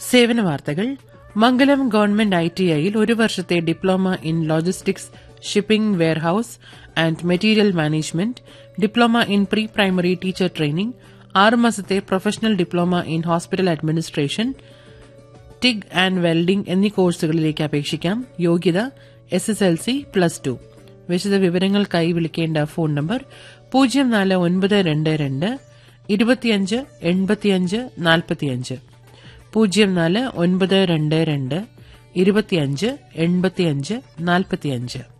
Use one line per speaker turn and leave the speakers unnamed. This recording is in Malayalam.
സേവന വാർത്തകൾ മംഗലം ഗവൺമെന്റ് ഐ ടി ഐയിൽ ഒരു വർഷത്തെ diploma in logistics shipping warehouse and material management diploma in pre primary teacher training ആറ് മാസത്തെ professional diploma in hospital administration TIG and welding എന്നീ കോഴ്സുകളിലേക്ക് അപേക്ഷിക്കാം യോഗ്യത S S L C plus two വിശദ വിവരങ്ങൾക്കായി വിളിക്കേണ്ട ഫോൺ നമ്പർ പൂജ്യം നാല് ഒൻപത് രണ്ട് രണ്ട് ഇരുപത്തിയഞ്ച് എൺപത്തിയഞ്ച് നാൽപ്പത്തിയഞ്ച് പൂജ്യം നാല് ഒൻപത് രണ്ട് രണ്ട് ഇരുപത്തിയഞ്ച് എൺപത്തിയഞ്ച് നാൽപ്പത്തിയഞ്ച്